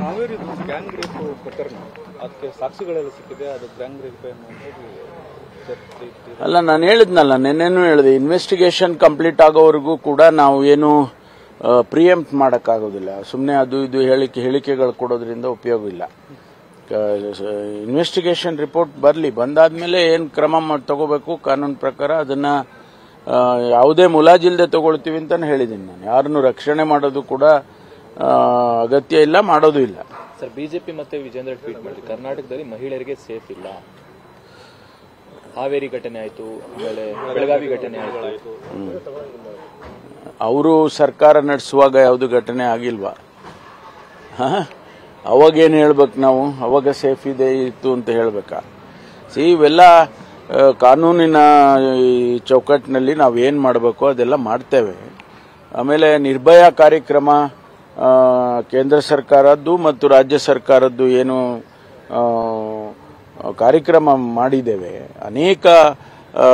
Haveri gang rape ಪ್ರಕರಣ ಅದಕ್ಕೆ ಸಾಕ್ಷಿಗಳೆಲ್ಲ ಸಿಕ್ಕಿದೆ ಅದು ಗ್ಯಾಂಗ್ ರೇಪ್ ಅನ್ನೋದು ಚರ್ಚೆ ಇತ್ತು. ಅಲ್ಲ ನಾನು ಹೇಳಿದ್ನಲ್ಲ ನಿನ್ನೆನೂ ಹೇಳಿದೆ ಇನ್ವೆಸ್ಟಿಗೇಷನ್ ಕಂಪ್ಲೀಟ್ ಆಗೋವರೆಗೂ ಕೂಡ ನಾವು ಏನು ಪ್ರಿಯಂಪ್ಟ್ ಮಾಡೋಕ್ಕಾಗೋದಿಲ್ಲ ಸುಮ್ಮನೆ ಅದು ಇದು ಹೇಳಿಕೆ ಹೇಳಿಕೆಗಳು ಕೊಡೋದ್ರಿಂದ ಉಪಯೋಗ ಇಲ್ಲ ಇನ್ವೆಸ್ಟಿಗೇಷನ್ ರಿಪೋರ್ಟ್ ಬರಲಿ ಬಂದಾದ್ಮೇಲೆ ಏನು ಕ್ರಮ ಮಾಡ್- ತಗೋಬೇಕು ಕಾನೂನು ಪ್ರಕಾರ ಅದನ್ನ ಆ, ಯಾವುದೇ ಮುಲಾಜಿಲ್ದೆ ತಗೊಳ್ತೀವಿ ಅಂತ ಹೇಳಿದ್ದೀನಿ ನಾನು ಯಾರನ್ನು ರಕ್ಷಣೆ ಮಾಡೋದು ಕೂಡ ಆ, ಅಗತ್ಯ ಇಲ್ಲ ಮಾಡೋದು ಇಲ್ಲ ಸರ್ ಬಿಜೆಪಿ ಮತ್ತೆ ವಿಜೇಂದ್ರ ಟ್ವೀಟ್ ಮಾಡಿದ್ರು ಕರ್ನಾಟಕದಲ್ಲಿ ಮಹಿಳೆಯರಿಗೆ ಸೇಫ್ ಇಲ್ಲ ಹಾವೇರಿ ಘಟನೆ ಆಯ್ತು ಆಮೇಲೆ ಬೆಳಗಾವಿ ಘಟನೆ ಆಯ್ತು ಅವರು ಸರ್ಕಾರ ನಡೆಸುವಾಗ ಯಾವುದು ಘಟನೆ ಆಗಿಲ್ವಾ ಹ? ಅವಾಗೇನು ಹೇಳ್ಬೇಕು ನಾವು ಅವಾಗ ಸೇಫ್ ಇದೆ ಇತ್ತು ಅಂತ ಹೇಳ್ಬೇಕಾ ಸಿ ಇವೆಲ್ಲ ಆ, ಕಾನೂನಿನ ಈ ಚೌಕಟ್ಟಿನಲ್ಲಿ ನಾವು ಏನು ಮಾಡಬೇಕು ಅದೆಲ್ಲ ಮಾಡ್ತೇವೆ ಆಮೇಲೆ ನಿರ್ಭಯ ಕಾರ್ಯಕ್ರಮ ಆ, ಕೇಂದ್ರ ಸರ್ಕಾರದ್ದು ಮತ್ತು ರಾಜ್ಯ ಸರ್ಕಾರದ್ದು ಏನು ಆ, ಕಾರ್ಯಕ್ರಮ ಮಾಡಿದ್ದೇವೆ ಅನೇಕ ಆ,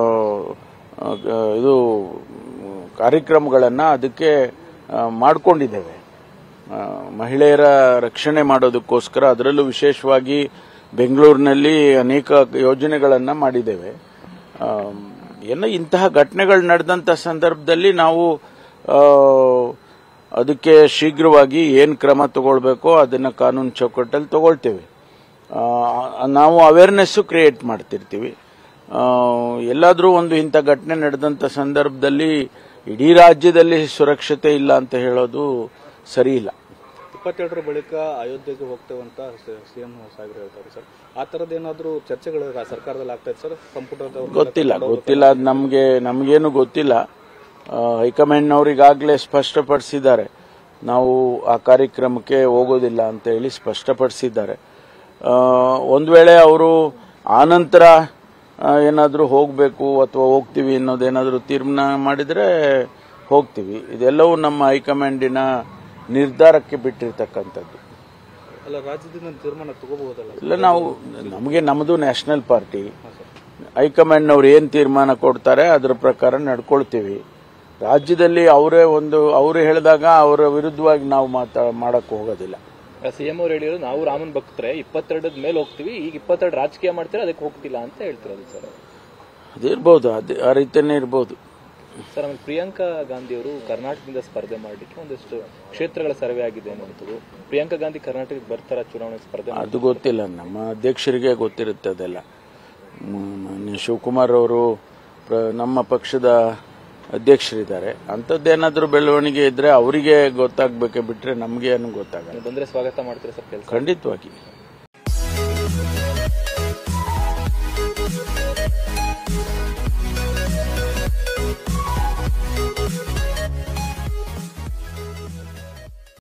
ಆ, ಇದು ಕಾರ್ಯಕ್ರಮಗಳನ್ನು ಅದಕ್ಕೆ ಮಾಡಿಕೊಂಡಿದ್ದೇವೆ ಮಹಿಳೆಯರ ರಕ್ಷಣೆ ಮಾಡೋದಕ್ಕೋಸ್ಕರ ಅದರಲ್ಲೂ ವಿಶೇಷವಾಗಿ ಬೆಂಗಳೂರಿನಲ್ಲಿ ಅನೇಕ ಯೋಜನೆಗಳನ್ನು ಮಾಡಿದ್ದೇವೆ ಆ, ಎಲ್ಲ ಇಂತಹ ಘಟನೆಗಳು ನಡೆದಂಥ ಸಂದರ್ಭದಲ್ಲಿ ನಾವು ಆ, ಅದಕ್ಕೆ ಶೀಘ್ರವಾಗಿ ಏನು ಕ್ರಮ ತಗೊಳ್ಬೇಕೋ ಅದನ್ನು ಕಾನೂನು ಚೌಕಟ್ಟಲ್ಲಿ ತಗೊಳ್ತೇವೆ ಆ, ನಾವು ಅವೇರ್ನೆಸ್ಸು ಕ್ರಿಯೇಟ್ ಮಾಡ್ತಿರ್ತೀವಿ ಆ, ಎಲ್ಲಾದರೂ ಒಂದು ಇಂಥ ಘಟನೆ ನಡೆದಂಥ ಸಂದರ್ಭದಲ್ಲಿ ಇಡೀ ರಾಜ್ಯದಲ್ಲಿ ಸುರಕ್ಷತೆ ಇಲ್ಲ ಅಂತ ಹೇಳೋದು ಸರಿ ಇಲ್ಲ ಇಪ್ಪತ್ತೆರಡರ ಬಳಿಕ ಅಯೋಧ್ಯೆಗೆ ಹೋಗ್ತೇವೆ ಅಂತ ಸಿಎಂ ಸಾಹೇಬ್ರು ಹೇಳ್ತಾರೆ ಸರ್ ಆ ಥರದ್ದು ಏನಾದರೂ ಚರ್ಚೆಗಳು ರಾ- ಸರ್ಕಾರದಲ್ಲಿ ಆಗ್ತಾ ಇದೆ ಸರ್ ಸಂಪುಟದ ಗೊತ್ತಿಲ್ಲ ಗೊತ್ತಿಲ್ಲ ಅದು ನಮಗೆ ನಮಗೇನು ಗೊತ್ತಿಲ್ಲ ಆ, ಹೈಕಮಾಂಡ್ನವ್ರಿಗಾಗಲೇ ಸ್ಪಷ್ಟಪಡಿಸಿದ್ದಾರೆ ನಾವು ಆ ಕಾರ್ಯಕ್ರಮಕ್ಕೆ ಹೋಗೋದಿಲ್ಲ ಅಂತ ಹೇಳಿ ಸ್ಪಷ್ಟಪಡಿಸಿದ್ದಾರೆ ಆ, ಒಂದು ವೇಳೆ ಅವರು ಆನಂತರ ಏನಾದರೂ ಹೋಗಬೇಕು ಅಥವಾ ಹೋಗ್ತೀವಿ ಅನ್ನೋದೇನಾದರೂ ತೀರ್ಮಾನ ಮಾಡಿದರೆ ಹೋಗ್ತೀವಿ ಇದೆಲ್ಲವೂ ನಮ್ಮ ಹೈಕಮಾಂಡಿನ ನಿರ್ಧಾರಕ್ಕೆ ಬಿಟ್ಟಿರ್ತಕ್ಕಂಥದ್ದು ಅಲ್ಲ ರಾಜ್ಯದಿಂದ ತೀರ್ಮಾನ ತಗೋಬಹುದಲ್ಲ ಇಲ್ಲ ನಾವು ನಮಗೆ ನಮ್ಮದು ನ್ಯಾಷನಲ್ ಪಾರ್ಟಿ ಹೈಕಮಾಂಡ್ನವ್ರು ಏನು ತೀರ್ಮಾನ ಕೊಡ್ತಾರೆ ಅದರ ಪ್ರಕಾರ ನಡ್ಕೊಳ್ತೀವಿ ರಾಜ್ಯದಲ್ಲಿ ಅವರೇ ಒಂದು ಅವರು ಹೇಳಿದಾಗ ಅವರ ವಿರುದ್ಧವಾಗಿ ನಾವು ಮಾತಾ ಮಾಡಕ್ ಹೋಗೋದಿಲ್ಲ ಸಿಎಂ ಅವ್ರು ಹೇಳಿದ್ರು ನಾವು ರಾಮನ್ ಭಕ್ತರೆ ಇಪ್ಪತ್ತೆರಡದ ಮೇಲೆ ಹೋಗ್ತೀವಿ ಈಗ ಇಪ್ಪತ್ತೆರಡು ರಾಜಕೀಯ ಮಾಡ್ತಾರೆ ಅದಕ್ಕೆ ಹೋಗ್ತಿಲ್ಲ ಅಂತ ಹೇಳ್ತಿರೋದು ಸರ್ ಅದಿರ್ಬೋದು ಅದೇ ಆ ರೀತಿಯೇ ಇರ್ಬೋದು ಸರ್ ಆಮೇಲೆ ಪ್ರಿಯಾಂಕಾ ಗಾಂಧಿ ಅವರು ಕರ್ನಾಟಕದಿಂದ ಸ್ಪರ್ಧೆ ಮಾಡಲಿಕ್ಕೆ ಒಂದಷ್ಟು ಕ್ಷೇತ್ರಗಳ ಸರ್ವೆ ಆಗಿದೆ ಅನ್ನುವಂಥದ್ದು ಪ್ರಿಯಾಂಕಾ ಗಾಂಧಿ ಕರ್ನಾಟಕಕ್ಕೆ ಬರ್ತಾರ ಚುನಾವಣೆ ಸ್ಪರ್ಧೆ ಅದು ಗೊತ್ತಿಲ್ಲ ನಮ್ಮ ಅಧ್ಯಕ್ಷರಿಗೆ ಗೊತ್ತಿರುತ್ತೆ ಅದೆಲ್ಲ ಮ್, ಮಾನ್ಯ ಶಿವಕುಮಾರ್ ಅವರು ಪ್ರ- ನಮ್ಮ ಪಕ್ಷದ ಅಧ್ಯಕ್ಷರಿದ್ದಾರೆ ಅಂಥದ್ದೇನಾದರೂ ಬೆಳವಣಿಗೆ ಇದ್ರೆ ಅವರಿಗೆ ಗೊತ್ತಾಗಬೇಕೆ ಬಿಟ್ರೆ ನಮಗೆ ಏನು ಗೊತ್ತಾಗಲ್ಲ ಬಂದ್ರೆ ಸ್ವಾಗತ ಮಾಡ್ತಾರೆ ಸರ್ ಕೆಲಸ ಖಂಡಿತವಾಗಿ